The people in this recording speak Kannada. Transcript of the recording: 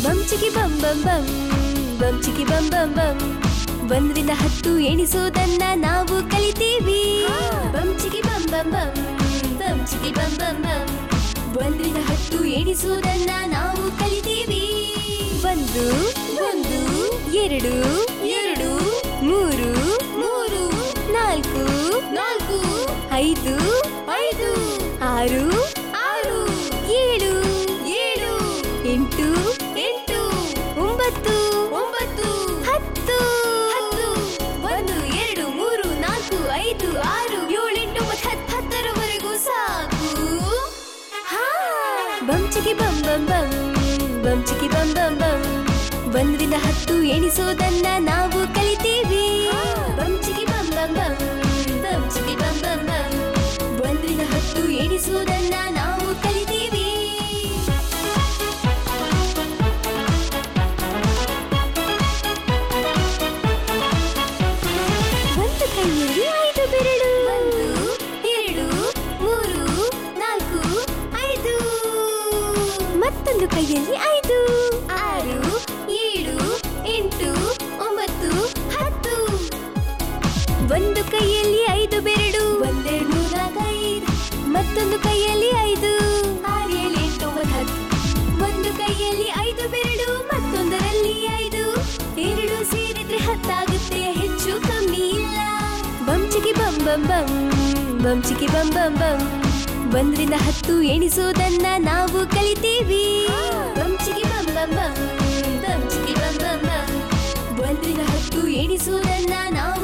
ಬಂ ಚಿಕಿ ಬಂ ಬಂ ಬಂ ಬಂ ಚಿಕಿ ಬಂ ಬಂ ಬಂ ಒಂದರಿಂದ ಹತ್ತು ಎಣಿಸೋದನ್ನ ನಾವು ಕಲಿತೀವಿ ಬಂ ಚಿಕಿ ಬಂ ಬಂ ಬಂ ಬಂ ಚಿಕಿ ಬಂ ಬಂ ಬಂ ಒಂದರಿಂದ ಹತ್ತು ಎಣಿಸೋದನ್ನ ನಾವು ಕಲಿತೀವಿ ಒಂದು ಒಂದು ಎರಡು ಎರಡು ಮೂರು ಮೂರು ನಾಲ್ಕು ನಾಲ್ಕು ಐದು ಐದು ಆರು ಆರು ಏಳು ಏಳು ಎಂಟು ಎಂಟು ಒಂಬತ್ತು ಒಂಬತ್ತು ಹತ್ತು ಹತ್ತು ಒಂದು ಎರಡು ಮೂರು ನಾಲ್ಕು ಐದು ಆರು ಏಳು ಎಂಟು ಒಂಬತ್ತು ಹತ್ತು ಹತ್ತರವರೆಗೂ ಸಾಕು ಹಾ ಬಂ ಚಿಕಿ ಬಂ ಬಂ ಬಂ ಬಂ ಚಿಕಿ ಬಂ ಬಂ ಬಂ ಒಂದರಿಂದ ಹತ್ತು ಎಣಿಸೋದನ್ನ ನಾವು ಕಲಿತೀವಿ ಬಂ ಚಿಕಿ ಬಂ ಬಂ ಬಂ ಬಂ ಚಿಕಿ ಬಂ ಬಂ ಬಂ ಒಂದರಿಂದ ಹತ್ತು ಎಣಿಸೋದನ್ನ ನಾವು ಕಲಿತೀವಿ ಒಂದು ಕೈಯಲ್ಲಿ ಐದು ಬೆರಳು ಒಂದು ಎರಡು ಮೂರು ನಾಲ್ಕು ಐದು ಮತ್ತೊಂದು ಕೈಯಲ್ಲಿ ಐದು ಆರು ಏಳು ಎಂಟು ಒಂಬತ್ತು ಹತ್ತು ಒಂದು ಕೈಯಲ್ಲಿ ಐದು ಬೆರಳು ಒಂದೆರಡು ಮೂರು ನಾಲ್ಕು ಐದು ಮತ್ತೊಂದು ಕೈಯಲ್ಲಿ ಐದು ಆರು ಏಳು ಎಂಟು ಒಂಬತ್ತು ಹತ್ತು ಒಂದು ಕೈಯಲ್ಲಿ ಐದು ಬೆರಳು ಮತ್ತೊಂದರಲ್ಲಿ ಐದು ಎರಡು ಸೇರಿದ್ರೆ ಹತ್ತಾಗುತ್ತೆ ಹೆಚ್ಚು ಕಮ್ಮಿ ಇಲ್ಲ ಬಂಚಿಗೆ ಬಂ ಬಂ ಬಂ ಬಂಚಿಗೆ ಬಂ ಬಂ ಬಂ ಒಂದರಿಂದ ಹತ್ತು ಎಣಿಸೋದನ್ನ ನಾವು ಕಲಿತೀವಿ ಬಂಚಿಗೆ ಬಂ ಬಂ ಬಂ ಬಂಚಿಗೆ ಬಂ ಬಂ ಬಂ ಒಂದರಿಂದ ಹತ್ತು ಎಣಿಸೋದನ್ನ ನಾವು